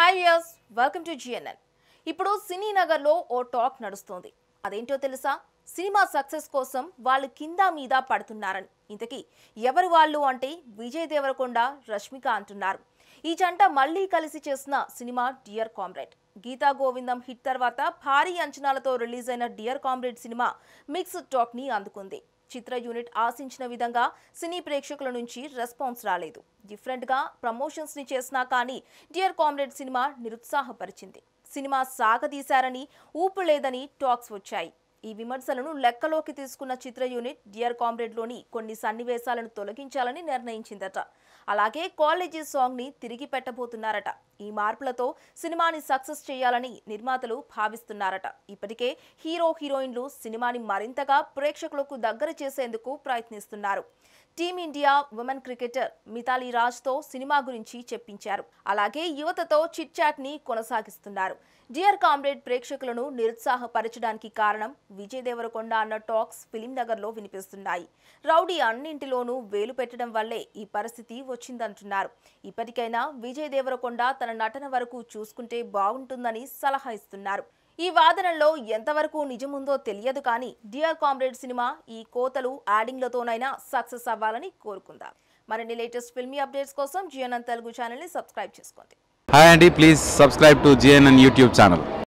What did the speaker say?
hi yes welcome to GNN ఇప్పుడు సినీ నగర్లో ఓ టాక్ నడుస్తోంది అదేంటో తెలుసా సినిమా సక్సెస్ కోసం వాళ్ళు కింద మీద పడుతున్నారని ఇంతకీ ఎవరు వాళ్ళు అంటే విజయ్ దేవరకొండ రష్మిక అంటున్నారు ఈ జంట మళ్ళీ కలిసి చేసిన cinema dear comrade Geetha Govindam hit తర్వాత భారీ అంచనాలతో రిలీజ్ అయిన dear comrade cinema mixed talk ని అందుకుంది చిత్ర యూనిట్ ఆశించిన విధంగా సినీ ప్రేక్షకుల నుంచి రెస్పాన్స్ రాలేదు డిఫరెంట్ గా ప్రమోషన్స్ ని చేసినా కానీ డియర్ కామ్రేడ్ సినిమా నిరుత్సాహపరిచింది సినిమా సాగదీశారని ఊపు లేదని టాక్స్ వచ్చాయి ఈ విమర్శలను లెక్కలోకి తీసుకున్న చిత్ర యూనిట్ డియర్ కామ్రేడ్లోని కొన్ని సన్నివేశాలను తొలగించాలని నిర్ణయించిందట అలాగే కాలేజీ సాంగ్ ని తిరిగి పెట్టబోతున్నారట ఈ మార్పులతో సినిమాని సక్సెస్ చేయాలని నిర్మాతలు భావిస్తున్నారట ఇప్పటికే హీరో హీరోయిన్లు సినిమాని మరింతగా ప్రేక్షకులకు దగ్గర చేసేందుకు ప్రయత్నిస్తున్నారు టీమిండియా ఉమెన్ క్రికెటర్ మితాలీ రాజ్తో సినిమా గురించి చెప్పించారు అలాగే యువతతో చిట్ చాట్ ని కొనసాగిస్తున్నారు డియర్ కామ్రేడ్ ప్రేక్షకులను నిరుత్సాహపరచడానికి కారణం విజయ్ దేవరకొండ అన్న టాక్స్ ఫిలిం నగర్లో వినిపిస్తున్నాయి రౌడీ అన్నింటిలోనూ వేలు పెట్టడం వల్లే ఈ పరిస్థితి వచ్చిందంటున్నారు ఇప్పటికైనా విజయ్ దేవరకొండ తన నటన వరకు చూసుకుంటే బాగుంటుందని సలహా ఇస్తున్నారు ఈ వాదనలో ఎంతవరకు నిజముందో తెలియదు కానీ డియర్ కామ్రేడ్ సినిమా ఈ కోతలు యాడింగ్లతోనైనా సక్సెస్ అవ్వాలని కోరుకుందాం మరిన్ని లేటెస్ట్ ఫిల్మీ అప్డేట్స్ కోసం జిఎన్ఎన్ తెలుగు ఛానల్ని సబ్స్క్రైబ్ చేసుకోండి హాయ్ అండి please subscribe to GNN YouTube channel